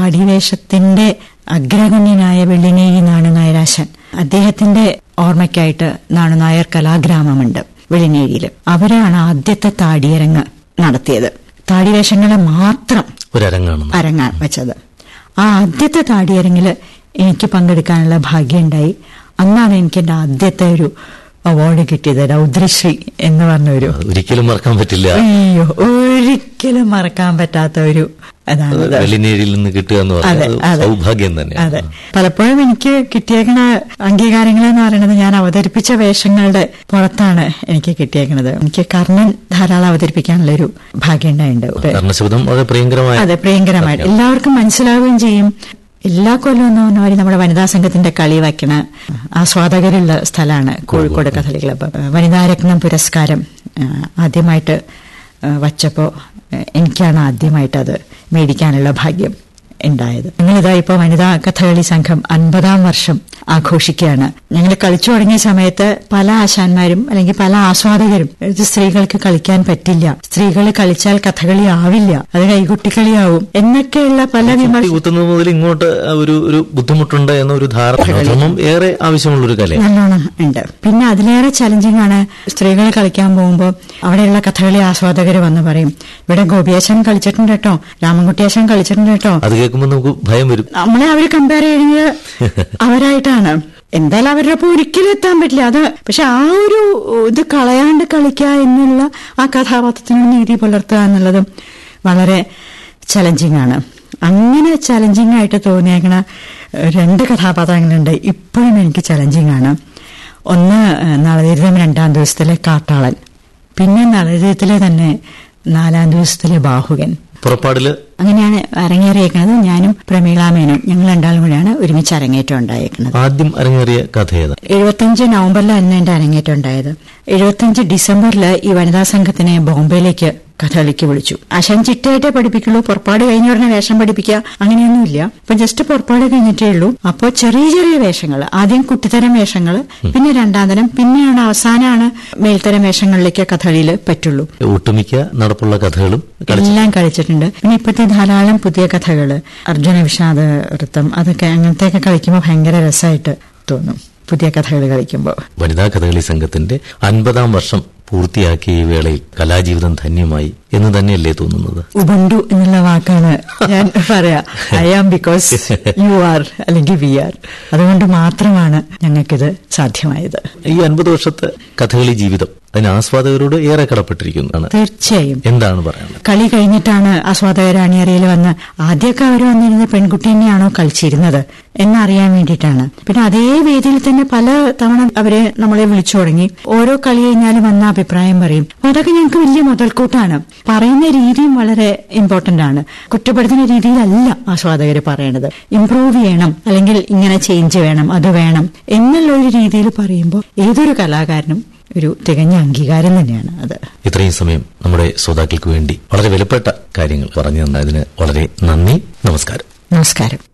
അടിവേഷത്തിന്റെ അഗ്രഗണ്യനായ വെള്ളിനേഴി നാണുനായരാശൻ അദ്ദേഹത്തിന്റെ ഓർമ്മയ്ക്കായിട്ട് നാണുനായർ കലാഗ്രാമമുണ്ട് വെള്ളിനേഴിയിൽ അവരാണ് ആദ്യത്തെ താടിയരങ്ങ് നടത്തിയത് താടിവേഷങ്ങളെ മാത്രം ഒരരങ്ങാണ് അരങ്ങ വെച്ചത് ആ ആദ്യത്തെ താടിയരങ്ങില് എനിക്ക് പങ്കെടുക്കാനുള്ള ഭാഗ്യമുണ്ടായി അന്നാണ് എനിക്ക് എന്റെ ആദ്യത്തെ ഒരു അവാർഡ് കിട്ടിയത് രൗദ്രശ്രീ എന്ന് പറഞ്ഞ ഒരു ഒരിക്കലും മറക്കാൻ പറ്റില്ല അയ്യോ ഒരിക്കലും മറക്കാൻ പറ്റാത്ത ഒരു അതാണത് വെള്ളിനേഴിയിൽ നിന്ന് കിട്ടുക എന്ന് അതെ പറയുന്നത് അതെ സൗഭാഗ്യം തന്നെ അതെ പലപ്പോഴും എനിക്ക് കിട്ടിയേക്കണ അംഗീകാരങ്ങൾ എന്ന് പറയുന്നത് ഞാൻ അവതരിപ്പിച്ച വേഷങ്ങളുടെ പുറത്താണ് എനിക്ക് കിട്ടിയേക്കണത് എനിക്ക് കർണൻ ധാരാളം അവതരിപ്പിക്കാനുള്ള ഒരു ഭാഗ്യം ഉണ്ടായിട്ടുണ്ട് കർണശബ്ദം വളരെ പ്രിയങ്കരമായ അതെ പ്രിയങ്കരമായിട്ട് എല്ലാവർക്കും മനസ്സിലാവുകയും ചെയ്യും എല്ലാ കൊല്ലവും എന്ന് പറഞ്ഞ മാതിരി നമ്മുടെ വനിതാ സംഘത്തിന്റെ കളി വയ്ക്കണ ആസ്വാദകരുള്ള സ്ഥലമാണ് കോഴിക്കോട് കഥകളി ക്ലബ്ബ് വനിതാരത്നം പുരസ്കാരം ആ, ആദ്യമായിട്ട് ആ, വച്ചപ്പോ ആ, എനിക്കാണ് ആദ്യമായിട്ട് അത് മേടിക്കാനുള്ള ഭാഗ്യം ഉണ്ടായത് ഞങ്ങളിതാ ഇപ്പോൾ വനിതാ കഥകളി സംഘം അൻപതാം വർഷം ആഘോഷിക്കുകയാണ് ഞങ്ങൾ കളിച്ചു തുടങ്ങിയ സമയത്ത് പല ആശാന്മാരും അല്ലെങ്കിൽ പല ആസ്വാദകരും ഇത് സ്ത്രീകൾക്ക് കളിക്കാൻ പറ്റില്ല സ്ത്രീകൾ കളിച്ചാൽ കഥകളി ആവില്ല അത് കൈകുട്ടിക്കളിയാവും എന്നൊക്കെയുള്ള പല കുട്ടി വിമർശ കുത്തുന്നത് മുതൽ ഇങ്ങോട്ട് ഒരു ഒരു ബുദ്ധിമുട്ടുണ്ട് എന്നൊരു ധാരണ ശ്രമം ഏറെ ആവശ്യമുള്ള ഒരു കലയാണ് നല്ലോണം ഉണ്ട് പിന്നെ അതിലേറെ ചലഞ്ചിങ് ആണ് സ്ത്രീകൾ കളിക്കാൻ പോകുമ്പോൾ അവിടെയുള്ള കഥകളി ആസ്വാദകർ വന്ന് പറയും ഇവിടെ ഗോപിയാശൻ കളിച്ചിട്ടുണ്ട് കേട്ടോ രാമൻകുട്ടിയാശൻ കളിച്ചിട്ടുണ്ട് കേട്ടോ അത് കേൾക്കുമ്പോൾ നമുക്ക് ഭയം വരും നമ്മളെ അവർ കമ്പയർ ചെയ്യുന്നത് അവരായിട്ടാണ് എന്തായാലും അവരുടെ ഒപ്പം ഒരിക്കലും എത്താൻ പറ്റില്ല അത് പക്ഷെ ആ ഒരു ഇത് കളയാണ്ട് കളിക്കുക എന്നുള്ള ആ കഥാപാത്രത്തിനോട് നീതി പുലർത്തുക എന്നുള്ളതും വളരെ ചലഞ്ചിങ് ആണ് അങ്ങനെ ചലഞ്ചിങ് ആയിട്ട് തോന്നിയേക്കണ ഏഹ്, രണ്ട് കഥാപാത്രങ്ങളുണ്ട് ഇപ്പോഴും എനിക്ക് ചലഞ്ചിങ് ആണ് ഒന്ന് ഏഹ്, നളചരിതം രണ്ടാം ദിവസത്തിലെ കാട്ടാളൻ പിന്നെ നളചരിതത്തിലെ തന്നെ നാലാം ദിവസത്തിലെ ബാഹുകൻ പുറപ്പാടില് അങ്ങനെയാണ് അരങ്ങേറിയേക്കുന്നത് ഞാനും പ്രമീളാമേനും ഞങ്ങൾ രണ്ടാളും കൂടിയാണ് ഒരുമിച്ച് അരങ്ങേറ്റം ഉണ്ടായേക്കുന്നത് ആദ്യം അരങ്ങേറിയ കഥ ഏതാ എഴുപത്തഞ്ച് നവംബറിൽ തന്നെ എന്റെ അരങ്ങേറ്റം ഉണ്ടായത് എഴുപത്തഞ്ച് ഡിസംബറിൽ ഈ വനിതാ സംഘത്തിനെ ബോംബെയിലേക്ക് കഥകളിക്ക് വിളിച്ചു ആശാൻ ചിട്ടയായിട്ടേ പഠിപ്പിക്കുള്ളൂ പുറപ്പാട് കഴിഞ്ഞ ഉടനെ വേഷം പഠിപ്പിക്കുക അങ്ങനെയൊന്നുമില്ല ഇപ്പൊ ജസ്റ്റ് പുറപ്പാട് കഴിഞ്ഞിട്ടേ ഉള്ളൂ അപ്പോൾ ചെറിയ ചെറിയ വേഷങ്ങൾ ആദ്യം കുട്ടിത്തരം വേഷങ്ങൾ പിന്നെ രണ്ടാം തരം പിന്നെയാണ് അവസാനമാണ് മേൽത്തരം വേഷങ്ങളിലേക്ക് കഥകളിയിൽ പറ്റുള്ളൂ ഒട്ടുമിക്ക നടപ്പുള്ള കഥകളും കളിച്ചു എല്ലാം കളിച്ചിട്ടുണ്ട് പിന്നെ ഇപ്പോഴത്തെ ധാരാളം പുതിയ കഥകള് അർജുന വിഷാദ വൃത്തം അതൊക്കെ അങ്ങനത്തെയൊക്കെ കളിക്കുമ്പോൾ ഭയങ്കര രസമായിട്ട് തോന്നും പുതിയ കഥകൾ കളിക്കുമ്പോൾ വനിതാ കഥകളി സംഘത്തിന്റെ അൻപതാം വർഷം പൂർത്തിയാക്കിയ ഈ വേളയിൽ കലാജീവിതം ധന്യമായി എന്ന് തന്നെയല്ലേ തോന്നുന്നത് ഉബണ്ടു എന്നുള്ള വാക്കാണ് ഞാൻ പറയാ I am because you are അല്ലെങ്കിൽ വി ആർ അതുകൊണ്ട് മാത്രമാണ് ഞങ്ങൾക്കിത് സാധ്യമായത് ഈ അൻപത് വർഷത്തെ കഥകളി ജീവിതം അതിന് ആസ്വാദകരോട് ഏറെ കടപ്പെട്ടിരിക്കുന്നതാണ് തീർച്ചയായും എന്താണ് പറയാനുള്ളത് കളി കഴിഞ്ഞിട്ടാണ് ആസ്വാദകർ അണിയറയിൽ വന്ന് ആദ്യമൊക്കെ അവർ വന്നിരുന്നത് പെൺകുട്ടി തന്നെയാണോ കളിച്ചിരുന്നത് എന്നറിയാൻ വേണ്ടിയിട്ടാണ് പിന്നെ അതേ വേദിയിൽ തന്നെ പല തവണ അവരെ നമ്മളെ വിളിച്ചു തുടങ്ങി ഓരോ കളി കഴിഞ്ഞാലും വന്ന അഭിപ്രായം പറയും അപ്പൊ അതൊക്കെ ഞങ്ങൾക്ക് വലിയ മുതൽക്കൂട്ടാണ് പറയുന്ന രീതിയും വളരെ ഇമ്പോർട്ടന്റ് ആണ് കുറ്റപ്പെടുത്തുന്ന രീതിയിലല്ല ആസ്വാദകർ പറയണത് ഇംപ്രൂവ് ചെയ്യണം അല്ലെങ്കിൽ ഇങ്ങനെ ചേഞ്ച് വേണം അത് വേണം എന്നുള്ള ഒരു രീതിയിൽ പറയുമ്പോൾ ഏതൊരു കലാകാരനും ഒരു തികഞ്ഞ അംഗീകാരം തന്നെയാണ് അത് ഇത്രയും സമയം നമ്മുടെ ശ്രോതാക്കൾക്ക് വേണ്ടി വളരെ വിലപ്പെട്ട കാര്യങ്ങൾ പറഞ്ഞു തന്നതിന് വളരെ നന്ദി നമസ്കാരം നമസ്കാരം